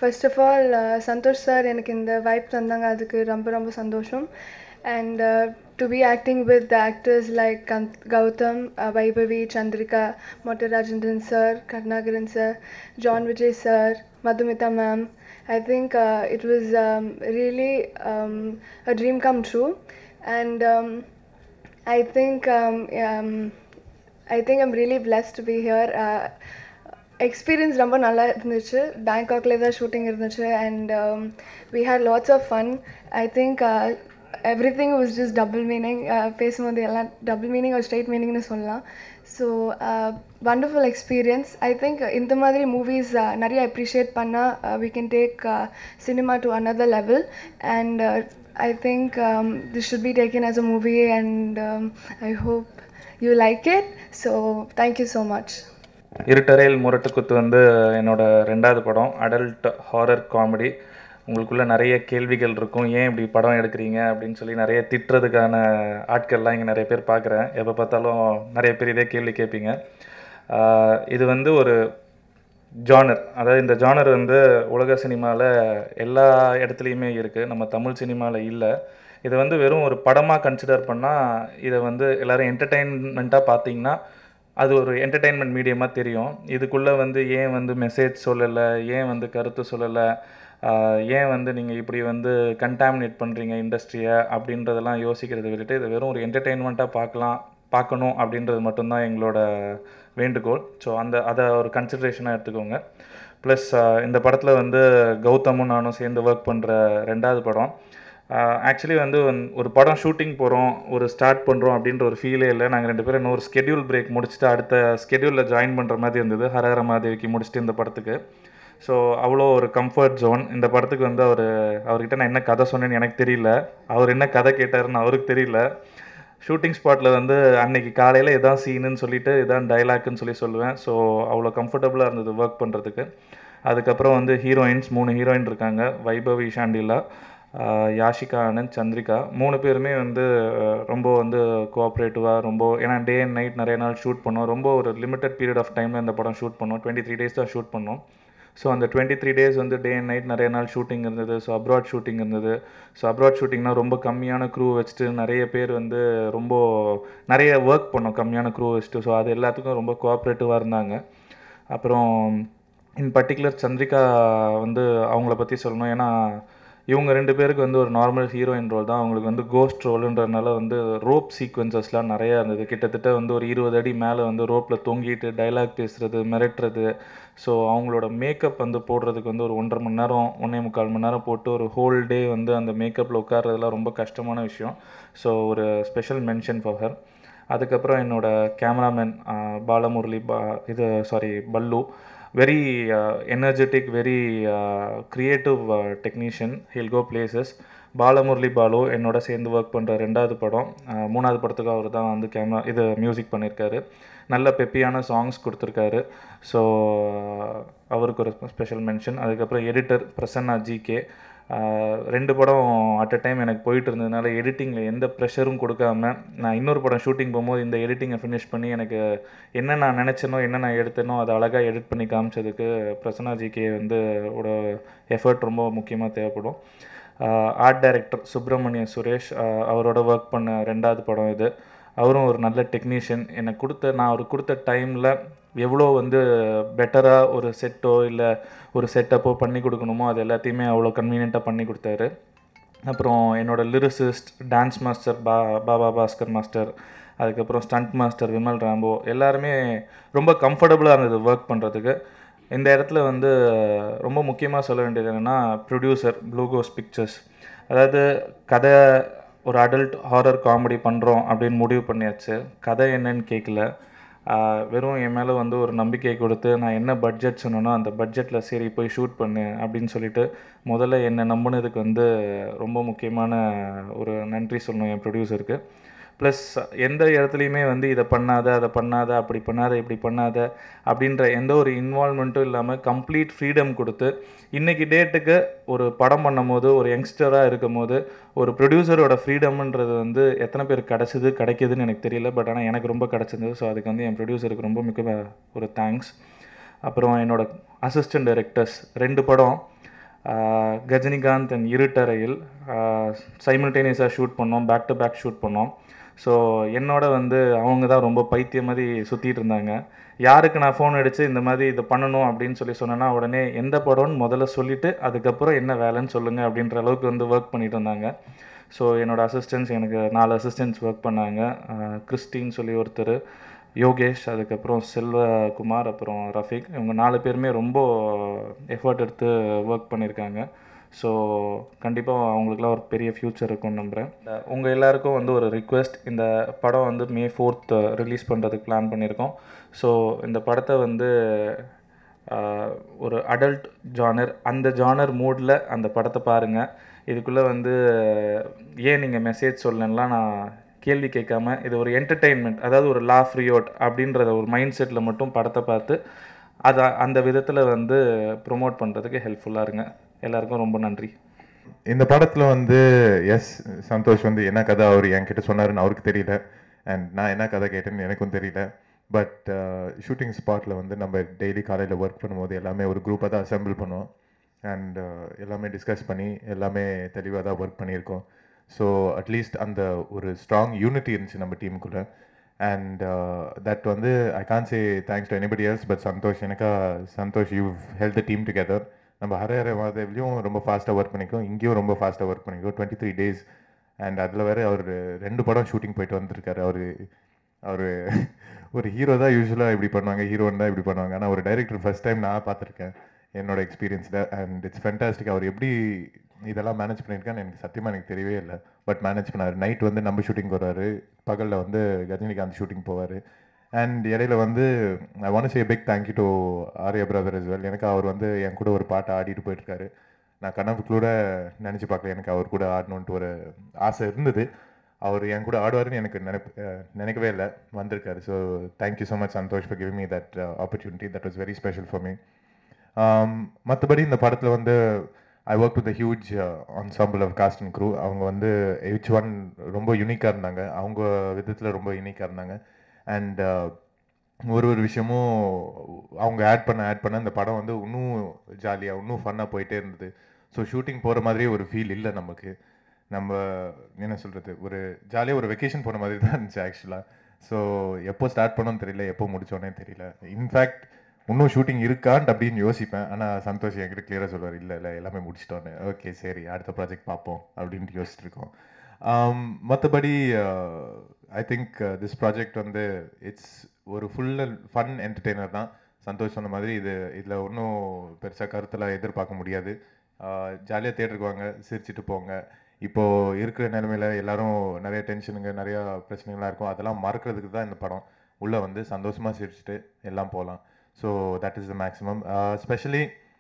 First of all Santhosh sir எனக்கு இந்த vibe தந்தாங்க அதுக்கு ரொம்ப ரொம்ப சந்தோஷம் and to be acting with actors like கந்த் Gautham Vaibhavi Chandrika Mottai Rajendran sir Karunakaran sir John Vijay sir Madhumitha ma'am I think uh, it was um, really um, a dream come true, and um, I think um, um, I think I'm really blessed to be here. Uh, experience ரொம்ப நல்லா இருந்துச்சு பேங்காக்ல தான் shooting இருந்துச்சு and we had lots of fun I think everything was just double meaning பேசும்போது எல்லாம் double meaning ஒரு straight மீனிங்னு சொல்லலாம் so wonderful experience I think இந்த மாதிரி மூவிஸ் நிறைய அப்ரிஷியேட் பண்ணால் we can take cinema to another level and I think this should be taken as a movie and I hope you like it so thank you so much Iruttaraiyil Murattukuthu வந்து என்னோட ரெண்டாவது படம் adult horror comedy உங்களுக்குள்ள நிறைய கேள்விகள் இருக்கும் ஏன் இப்படி படம் எடுக்கிறீங்க அப்படின்னு சொல்லி நிறைய திட்டுறதுக்கான ஆட்கள்லாம் இங்கே நிறைய பேர் பார்க்குறேன் எப்போ பார்த்தாலும் நிறைய பேர் இதே கேள்வி கேட்பீங்க ஆஹ் இது வந்து ஒரு ஜானர் அதாவது இந்த ஜானர் வந்து உலக சினிமாவில் எல்லா இடத்துலையுமே இருக்குது நம்ம தமிழ் சினிமாவில் இல்லை இதை வந்து வெறும் ஒரு படமாக கன்சிடர் பண்ணால் இதை வந்து எல்லோரும் என்டர்டெயின்மெண்ட்டாக பார்த்தீங்கன்னா அது ஒரு என்டர்டெயின்மெண்ட் மீடியமாக தெரியும் இதுக்குள்ளே வந்து ஏன் வந்து மெசேஜ் சொல்லலை ஏன் வந்து கருத்து சொல்லலை ஆஹ் ஏன் வந்து நீங்கள் இப்படி வந்து கண்டாமினேட் பண்ணுறீங்க இண்டஸ்ட்ரியை அப்படின்றதெல்லாம் யோசிக்கிறதை விட்டுட்டு இதை வெறும் ஒரு என்டர்டெயின்மெண்ட்டாக பார்க்கலாம் பார்க்கணும் அப்படின்றது மட்டும்தான் எங்களோட வேண்டுகோள் ஸோ அந்த அதை ஒரு கன்சிடரேஷனாக எடுத்துக்கோங்க ப்ளஸ் இந்த படத்தில் வந்து கௌதமும் நானும் சேர்ந்து ஒர்க் பண்ணுற ரெண்டாவது படம் ஆக்சுவலி வந்து வந்து ஒரு படம் ஷூட்டிங் போகிறோம் ஒரு ஸ்டார்ட் பண்ணுறோம் அப்படின்ற ஒரு ஃபீலே இல்லை நாங்கள் ரெண்டு பேரும் இன்னொரு ஸ்கெடியூல் பிரேக் முடிச்சுட்டு அடுத்த ஸ்கெடியூலில் ஜாயின் பண்ணுற மாதிரி இருந்தது ஹரஹர மாதேவிக்கு முடிச்சுட்டு இந்த படத்துக்கு ஸோ அவ்வளோ ஒரு கம்ஃபர்ட் ஜோன் இந்த படத்துக்கு வந்து அவர் அவர்கிட்ட நான் என்ன கதை சொன்னேன்னு எனக்கு தெரியல அவர் என்ன கதை கேட்டாருன்னு அவருக்கு தெரியல ஷூட்டிங் ஸ்பாட்டில் வந்து அன்னைக்கு காலையில் இதான் சீனுன்னு சொல்லிட்டு இதான் டைலாக்னு சொல்லி சொல்லுவேன் ஸோ அவ்வளோ கம்ஃபர்டபுளாக இருந்தது ஒர்க் பண்ணுறதுக்கு அதுக்கப்புறம் வந்து ஹீரோயின்ஸ் மூணு ஹீரோயின் இருக்காங்க வைபவி ஷாண்டிலா ஆஹ் யாஷிகா ஆனந்த் சந்திரிகா மூணு பேருமே வந்து அஹ், ரொம்ப வந்து கோஆப்ரேட்டிவாக ரொம்ப ஏன்னா டே அண்ட் நைட் நிறைய நாள் ஷூட் பண்ணோம் ரொம்ப ஒரு லிமிட்டட் பீரியட் ஆஃப் டைமில் இந்த படம் ஷூட் பண்ணோம் டுவெண்ட்டி த்ரீ டேஸ் தான் ஷூட் பண்ணோம் ஸோ அந்த டுவெண்ட்டி த்ரீ டேஸ் வந்து டே அண்ட் நைட் நிறைய நாள் ஷூட்டிங் இருந்தது ஸோ அப்ராட் ஷூட்டிங் இருந்தது ஸோ அப்ராட் ஷூட்டிங்னா ரொம்ப கம்மியான க்ரூ வச்சுட்டு நிறைய பேர் வந்து ரொம்ப நிறைய ஒர்க் பண்ணோம் கம்மியான க்ரூ வச்சுட்டு ஸோ அது எல்லாத்துக்கும் ரொம்ப கோஆப்ரேட்டிவாக இருந்தாங்க அப்புறம் இன் பர்டிகுலர் சந்திரிகா வந்து அவங்கள பற்றி சொல்லணும் ஏன்னா இவங்க ரெண்டு பேருக்கு வந்து ஒரு நார்மல் ஹீரோயின் ரோல் தான் அவங்களுக்கு வந்து கோஸ்ட் ரோலுன்றதுனால வந்து ரோப் சீக்வன்சஸ்லாம் நிறையா இருந்தது கிட்டத்தட்ட வந்து ஒரு இருபது அடி மேலே வந்து ரோப்பில் தொங்கிட்டு டைலாக் பேசுகிறது மிரட்டுறது ஸோ அவங்களோட மேக்கப் வந்து போடுறதுக்கு வந்து ஒரு ஒன்றரை மணி நேரம் ஒன்றே முக்கால் மணி நேரம் போட்டு ஒரு ஹோல் டே வந்து அந்த மேக்கப்பில் உட்கார்றதுலாம் ரொம்ப கஷ்டமான விஷயம் ஸோ ஒரு ஸ்பெஷல் மென்ஷன் ஃபார் ஹர் அதுக்கப்புறம் என்னோட கேமராமேன் பாலமுரளி பா இது சாரி பல்லு very energetic very creative technician he'll go places Balamurali Balu என்னோட சேர்ந்து ஒர்க் பண்ணுற ரெண்டாவது படம் ஆஹ் மூணாவது படத்துக்கு அவர் தான் வந்து கேமரா இது மியூசிக் பண்ணியிருக்காரு நல்ல பெப்பியான சாங்ஸ் கொடுத்துருக்காரு ஸோ அவருக்கு ஒரு ஸ்பெஷல் மென்ஷன் அதுக்கப்புறம் எடிட்டர் பிரசன்னா ஜிகே ரெண்டு படம் அட் அ டைம் எனக்கு போயிட்டு இருந்ததுனால எடிட்டிங்கில் எந்த ப்ரெஷரும் கொடுக்காம நான் இன்னொரு படம் ஷூட்டிங் போகும்போது இந்த எடிட்டிங்கை ஃபினிஷ் பண்ணி எனக்கு என்ன நான் நினச்சேனோ என்ன நான் எடுத்தேனோ அதை அழகாக எடிட் பண்ணி காமிச்சதுக்கு பிரசன்னா ஜிகே வந்து ஓட எஃபர்ட் ரொம்ப முக்கியமாக தேவைப்படும் art director Subramania Suresh ah அவரோட ஒர்க் பண்ண ரெண்டாவது படம் இது அவரும் ஒரு நல்ல டெக்னீஷியன் எனக்கு கொடுத்த நான் அவருக்கு கொடுத்த டைமில் எவ்வளோ வந்து பெட்டராக ஒரு செட்டோ இல்லை ஒரு செட்டப்போ பண்ணி கொடுக்கணுமோ அது எல்லாத்தையுமே அவ்வளோ கன்வீனியண்ட்டாக பண்ணி கொடுத்தாரு அப்புறம் என்னோட லிரிசிஸ்ட் டான்ஸ் மாஸ்டர் பா பாபா பாஸ்கர் மாஸ்டர் அதுக்கப்புறம் ஸ்டண்ட் மாஸ்டர் விமல் ராம்போ எல்லாருமே ரொம்ப கம்ஃபர்டபுளாக இருந்தது ஒர்க் பண்ணுறதுக்கு இந்த இடத்துல வந்து ரொம்ப முக்கியமாக சொல்ல வேண்டியது என்னென்னா ப்ரொடியூசர் ப்ளூகோஸ் பிக்சர்ஸ் அதாவது கதை ஒரு அடல்ட் ஹாரர் காமெடி பண்ணுறோம் அப்படின்னு முடிவு பண்ணியாச்சு கதை என்னன்னு கேட்கல ஆஹ் வெறும் என் மேலே வந்து ஒரு நம்பிக்கை கொடுத்து நான் என்ன பட்ஜெட் சொன்னேனோ அந்த பட்ஜெட்டில் சரி போய் ஷூட் பண்ணு அப்படின்னு சொல்லிட்டு முதல்ல என்னை நம்பினதுக்கு வந்து ரொம்ப முக்கியமான ஒரு நன்றி சொல்லணும் என் ப்ரொடியூசருக்கு ப்ளஸ் எந்த இடத்துலையுமே வந்து இதை பண்ணாத அதை பண்ணாத அப்படி பண்ணாத இப்படி பண்ணாத அப்படின்ற எந்த ஒரு இன்வால்மெண்ட்டும் இல்லாமல் கம்ப்ளீட் ஃப்ரீடம் கொடுத்து இன்றைக்கி டேட்டுக்கு ஒரு படம் பண்ணும் போது ஒரு யங்ஸ்டராக இருக்கும் போது ஒரு ப்ரொடியூசரோட ஃப்ரீடம்ன்றது வந்து எத்தனை பேர் கிடச்சிது கிடைக்கிதுன்னு எனக்கு தெரியல பட் ஆனால் எனக்கு ரொம்ப கிடச்சிருந்தது ஸோ அதுக்கு வந்து என் ப்ரொடியூசருக்கு ரொம்ப மிக ஒரு தேங்க்ஸ் அப்புறம் என்னோட அசிஸ்டன்ட் டைரக்டர்ஸ் ரெண்டு படம் ஆஹ் கஜினிகாந்த் அண்ட் இருட்டறையில் சைமில்டேனியஸாக ஷூட் பண்ணோம் பேக் டு பேக் ஷூட் பண்ணோம் ஸோ என்னோட வந்து அவங்க தான் ரொம்ப பைத்தியம் மாதிரி சுற்றிட்டு இருந்தாங்க யாருக்கு நான் ஃபோன் அடித்து இந்த மாதிரி இதை பண்ணணும் அப்படின்னு சொல்லி சொன்னேன்னா உடனே எந்த படம்னு முதல்ல சொல்லிவிட்டு அதுக்கப்புறம் என்ன வேலைன்னு சொல்லுங்கள் அப்படின்ற அளவுக்கு வந்து ஒர்க் பண்ணிட்டு இருந்தாங்க ஸோ என்னோட அசிஸ்டன்ஸ் எனக்கு நாலு அசிஸ்டன்ஸ் ஒர்க் பண்ணாங்க ஆஹ் கிறிஸ்டின்னு சொல்லி ஒருத்தர் யோகேஷ் அதுக்கப்புறம் செல்வகுமார் அப்புறம் ரஃபீக் இவங்க நாலு பேருமே ரொம்ப எஃபர்ட் எடுத்து ஒர்க் பண்ணியிருக்காங்க ஸோ கண்டிப்பாக அவங்களுக்குலாம் ஒரு பெரிய ஃப்யூச்சர் இருக்கும்னு நம்புகிறேன் உங்கள் எல்லாருக்கும் வந்து ஒரு ரிக்வெஸ்ட் இந்த படம் வந்து மே ஃபோர்த் ரிலீஸ் பண்ணுறதுக்கு பிளான் பண்ணியிருக்கோம் ஸோ இந்த படத்தை வந்து ஆஹ், ஒரு அடல்ட் ஜானர் அந்த ஜானர் மூடில் அந்த படத்தை பாருங்கள் இதுக்குள்ளே வந்து ஏன் நீங்கள் மெசேஜ் சொல்லலாம் நான் கேள்வி கேட்காம இது ஒரு என்டர்டெயின்மெண்ட் அதாவது ஒரு லா ஃப்ரீயோட் அப்படின்றத ஒரு மைண்ட் செட்டில் மட்டும் படத்தை பார்த்து அதை அந்த விதத்தில் வந்து ப்ரொமோட் பண்ணுறதுக்கு ஹெல்ப்ஃபுல்லாக இருங்க எல்லாருக்கும் ரொம்ப நன்றி இந்த படத்தில் வந்து எஸ் சந்தோஷ் வந்து என்ன கதை அவர் என்கிட்ட சொன்னாருன்னு அவருக்கு தெரியல அண்ட் நான் என்ன கதை கேட்டேன்னு எனக்கும் தெரியல பட் ஷூட்டிங் ஸ்பாட்டில் வந்து நம்ம டெய்லி காலையில் ஒர்க் பண்ணும்போது எல்லாமே ஒரு குரூப்பாக தான் அசெம்பிள் பண்ணுவோம் அண்ட் எல்லாமே டிஸ்கஸ் பண்ணி எல்லாமே தெளிவாக தான் ஒர்க் பண்ணியிருக்கோம் ஸோ அட்லீஸ்ட் அந்த ஒரு ஸ்ட்ராங் யூனிட்டி இருந்துச்சு நம்ம டீமுக்குள்ளே அண்ட் தட் வந்து I can't say thanks to anybody else but Santhosh எனக்கா Santhosh you held team together நம்ம ஹர ஹர மாதேவ்லையும் ரொம்ப ஃபாஸ்ட்டாக ஒர்க் பண்ணிக்கோம் இங்கேயும் ரொம்ப ஃபாஸ்ட்டாக ஒர்க் பண்ணிக்கோம் டுவெண்ட்டி த்ரீ டேஸ் அண்ட் அதில் வேற அவர் ரெண்டு படம் ஷூட்டிங் போயிட்டு வந்திருக்காரு அவர் அவர் ஒரு ஹீரோ தான் யூஸ்வலாக இப்படி பண்ணுவாங்க ஹீரோன் தான் இப்படி பண்ணுவாங்க ஆனால் ஒரு டைரக்டர் ஃபர்ஸ்ட் டைம் நான் பார்த்துருக்கேன் என்னோட எக்ஸ்பீரியன்ஸில் அண்ட் இட்ஸ் ஃபென்டாஸ்டிக் அவர் எப்படி இதெல்லாம் மேனேஜ் பண்ணியிருக்கான்னு எனக்கு சத்தியமாக எனக்கு தெரியவே இல்லை பட் மேனேஜ் பண்ணார் நைட் வந்து நம்ம ஷூட்டிங் போகிறாரு பகலில் வந்து ரஜினிகாந்த் ஷூட்டிங் போவார் அண்ட் இடையில வந்து I want say big thank you to Arya brother as well எனக்கு அவர் வந்து என் கூட ஒரு பாட்டை ஆடிட்டு போயிட்டுருக்காரு நான் கனவு கூட நினச்சி பார்க்கல எனக்கு அவர் கூட ஆடணுன்ட்டு ஒரு ஆசை இருந்தது அவர் என் கூட ஆடுவாருன்னு எனக்கு நினைப்பு அஹ் நினைக்கவே இல்லை வந்திருக்காரு so thank you so much Santhosh for giving me that opportunity that was very special for me மற்றபடி இந்த படத்தில் வந்து I work with huge ensemble of cast and crew அவங்க வந்து எச் ஒன் ரொம்ப யூனிக்காக இருந்தாங்க அவங்க விதத்தில் ரொம்ப யூனிக்காக இருந்தாங்க அண்ட் ஒரு ஒரு விஷயமும் அவங்க ஆட் பண்ண ஆட் பண்ண இந்த படம் வந்து இன்னும் ஜாலியாக இன்னும் ஃபன்னாக போயிட்டே இருந்தது ஸோ ஷூட்டிங் போகிற மாதிரியே ஒரு ஃபீல் இல்லை நமக்கு நம்ம என்ன சொல்கிறது ஒரு ஜாலியாக ஒரு வெக்கேஷன் போன மாதிரி தான் இருந்துச்சு ஆக்சுவலாக ஸோ எப்போ ஸ்டார்ட் பண்ணோன்னு தெரியல எப்போ முடிச்சோன்னே தெரியல இன்ஃபேக்ட் இன்னும் ஷூட்டிங் இருக்கான்ட்டு அப்படின்னு யோசிப்பேன் ஆனால் சந்தோஷ் என்கிட்ட கிளியராக சொல்வார் இல்லை இல்லை எல்லாமே முடிச்சிட்டோன்னு ஓகே சரி அடுத்த ப்ராஜெக்ட் பார்ப்போம் அப்படின்ட்டு யோசிச்சுட்டு இருக்கோம் மற்றபடி ஐ திங்க் திஸ் ப்ராஜெக்ட் வந்து இட்ஸ் ஒரு ஃபுல் ஃபன் என்டர்டெய்னர் தான் சந்தோஷ் சொன்ன மாதிரி இது இதில் ஒன்றும் பெருசாக கருத்தில் எதிர்பார்க்க முடியாது ஜாலியாக தேட்டருக்கு வாங்க சிரிச்சிட்டு போங்க இப்போது இருக்கிற நிலமையில எல்லாரும் நிறைய டென்ஷனுங்க நிறையா பிரச்சனைகள்லாம் இருக்கும் அதெல்லாம் மறக்கிறதுக்கு தான் இந்த படம் உள்ளே வந்து சந்தோஷமாக சிரிச்சிட்டு எல்லாம் போகலாம் so that is the maximum specially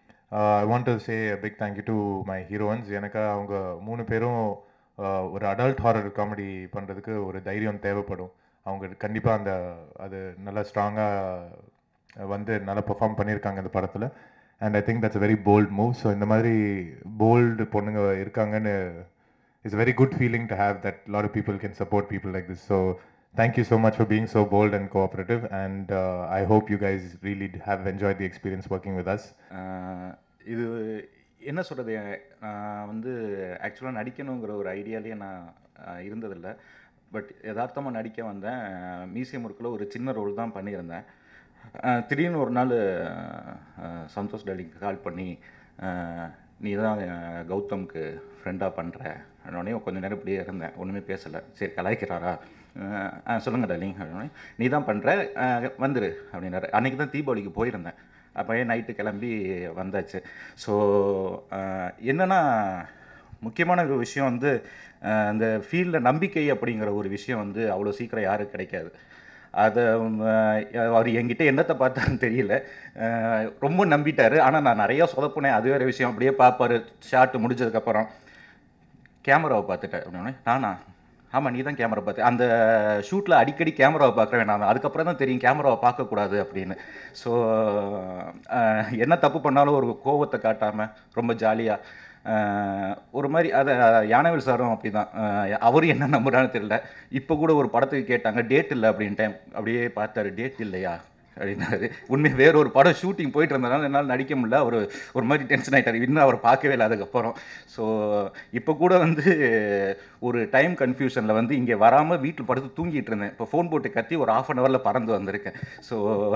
I want to say big thank you to my heroines எனக்கு அவங்க மூணு பேரும் uh, ஒரு அடல்ட் ஹாரர் காமெடி பண்ணுறதுக்கு ஒரு தைரியம் தேவைப்படும் அவங்க கண்டிப்பாக அந்த அது நல்லா ஸ்ட்ராங்காக வந்து நல்லா பெர்ஃபார்ம் பண்ணியிருக்காங்க இந்த படத்தில் and I think that's very bold move so இந்த மாதிரி போல்டு பொண்ணுங்க இருக்காங்கன்னு it's very good feeling to have that lot of people can support people like this so thank you so much for being so bold and cooperative and I hope you guys really have enjoy the experience working with us ah இது என்ன சொல்கிறது நான் வந்து ஆக்சுவலாக நடிக்கணுங்கிற ஒரு ஐடியாலேயே நான் ஆஹ் இருந்ததில்லை but யதார்த்தமாக நடிக்க வந்தேன் மியூசியம் ஒர்க்கில் ஒரு சின்ன ரோல் தான் பண்ணியிருந்தேன் ஆஹ் திடீர்னு ஒரு நாள் ஆஹ் சந்தோஷ் டாலிக்கு கால் பண்ணி ஆஹ் நீ தான் ஆஹ் கௌதம்க்கு ஃப்ரெண்டாக பண்ணுற உடனே கொஞ்ச நேரம் இப்படியே இருந்தேன் ஒன்றுமே பேசலை சரி கலாய்க்கிறாரா ஆஹ் ஆ சொல்லுங்கள் டாலிங் அப்படின்னே நீ தான் பண்ணுற வந்துரு அப்படின்னாரு அன்றைக்கி தான் தீபாவளிக்கு போயிருந்தேன் அப்போயே நைட்டு கிளம்பி வந்தாச்சு ஸோ என்னென்னா முக்கியமான ஒரு விஷயம் வந்து அஹ், இந்த ஃபீல்டில் நம்பிக்கை அப்படிங்கிற ஒரு விஷயம் வந்து அவ்வளோ சீக்கிரம் யாரும் கிடைக்காது அதை அவர் என்கிட்ட என்னத்தை பார்த்தான்னு தெரியல அஹ், ரொம்ப நம்பிட்டாரு ஆனால் நான் நிறையா சொதப்புனேன் அது வேறு விஷயம் அப்படியே பார்ப்பாரு ஷார்ட் முடிஞ்சதுக்கப்புறம் கேமராவை பார்த்துட்டேன் அப்படின்னே நானா ஆமாம் நீ தான் கேமரா பார்த்து அந்த ஷூட்டில் அடிக்கடி கேமராவை பார்க்குற வேணாம் அதுக்கப்புறம் தான் தெரியும் கேமராவை பார்க்கக்கூடாது அப்படின்னு ஸோ என்ன தப்பு பண்ணாலும் ஒரு கோவத்தை காட்டாமல் ரொம்ப ஜாலியாக ஒரு மாதிரி அதை யானவேல் சாரும் அப்படி தான் அவரும் என்ன நம்புறான்னு தெரியல இப்போ கூட ஒரு படத்துக்கு கேட்டாங்க டேட் இல்லை அப்படின்ட்டேன் அப்படியே பார்த்தாரு டேட் இல்லையா அப்படின்னாரு உண்மை வேற ஒரு படம் ஷூட்டிங் போயிட்டு இருந்தனால என்னால் நடிக்க முடியல அவர் ஒரு மாதிரி டென்ஷன் ஆகிட்டார் இன்னும் அவர் பார்க்கவே இல்லை அதுக்கப்புறம் ஸோ இப்போ கூட வந்து ஒரு டைம் கன்ஃபியூஷனில் வந்து இங்கே வராமல் வீட்டில் படுத்து தூங்கிட்டு இருந்தேன் இப்போ ஃபோன் போட்டு கத்தி ஒரு ஆஃப் அன் ஹவரில் பறந்து வந்திருக்கேன் ஸோ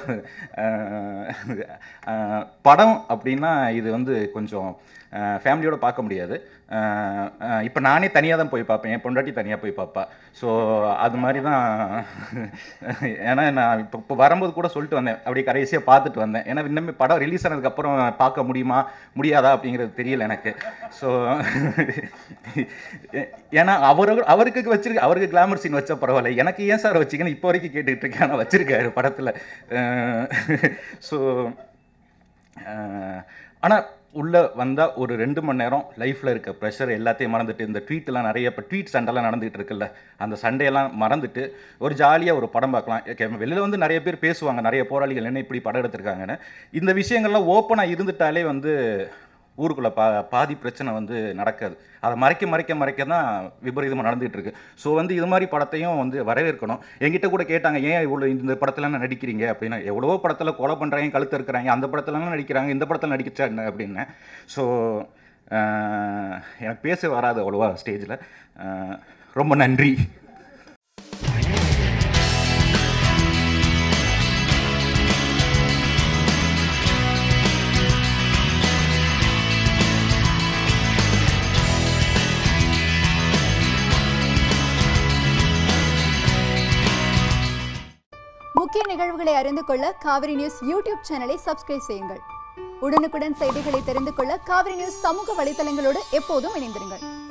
படம் அப்படின்னா இது வந்து கொஞ்சம் ஃபேமிலியோட பார்க்க முடியாது இப்போ நானே தனியாக தான் போய் பார்ப்பேன் என் பொண்டாட்டி தனியாக போய் பார்ப்பா ஸோ அது மாதிரி தான் ஏன்னா நான் இப்போ இப்போ வரும்போது கூட சொல்லிட்டு வந்தேன் அப்படி கடைசியாக பார்த்துட்டு வந்தேன் ஏன்னா இன்னுமே படம் ரிலீஸ் ஆனதுக்கப்புறம் பார்க்க முடியுமா முடியாதா அப்படிங்கிறது தெரியல எனக்கு ஸோ ஏன்னா அவர் அவருக்கு வச்சிருக்க அவருக்கு கிளாமர் சீன் வச்சா பரவாயில்ல எனக்கு ஏன் சார் வச்சிங்கன்னு இப்போ வரைக்கும் கேட்டுக்கிட்டு இருக்கேன் ஆனால் வச்சிருக்காரு படத்தில் ஸோ ஆனால் உள்ளே வந்தால் ஒரு ரெண்டு மணி நேரம் லைஃப்பில் இருக்க ப்ரெஷர் எல்லாத்தையும் மறந்துட்டு இந்த ட்வீட்லாம் நிறைய இப்போ ட்வீட் சண்டைலாம் நடந்துகிட்டு இருக்குல்ல அந்த சண்டையெல்லாம் மறந்துட்டு ஒரு ஜாலியாக ஒரு படம் பார்க்கலாம் வெளியில் வந்து நிறைய பேர் பேசுவாங்க நிறைய போராளிகள் என்ன இப்படி படம் எடுத்திருக்காங்கன்னு இந்த விஷயங்கள்லாம் ஓப்பனாக இருந்துட்டாலே வந்து ஊருக்குள்ளே பா பாதி பிரச்சனை வந்து நடக்காது அதை மறைக்க மறைக்க மறைக்க தான் விபரீதமாக நடந்துகிட்டு இருக்கு ஸோ வந்து இது மாதிரி படத்தையும் வந்து வரவேற்கணும் என்கிட்ட கூட கேட்டாங்க ஏன் இவ்வளோ இந்த படத்துலலாம் நடிக்கிறீங்க அப்படின்னா எவ்வளவோ படத்தில் கொலை பண்ணுறாங்க கழுத்து இருக்கிறாங்க அந்த படத்துலலாம் நடிக்கிறாங்க இந்த படத்தில் நடிக்கச்சா என்ன அப்படின்னு ஸோ எனக்கு பேச வராது அவ்வளோவா ஸ்டேஜில் ரொம்ப நன்றி முக்கிய நிகழ்வுகளை அறிந்து கொள்ள காவிரி நியூஸ் யூடியூப் சேனலை சப்ஸ்கிரைப் செய்யுங்கள் உடனுக்குடன் செய்திகளை தெரிந்து கொள்ள காவிரி நியூஸ் சமூக வலைதளங்களோடு எப்போதும் இணைந்திருங்கள்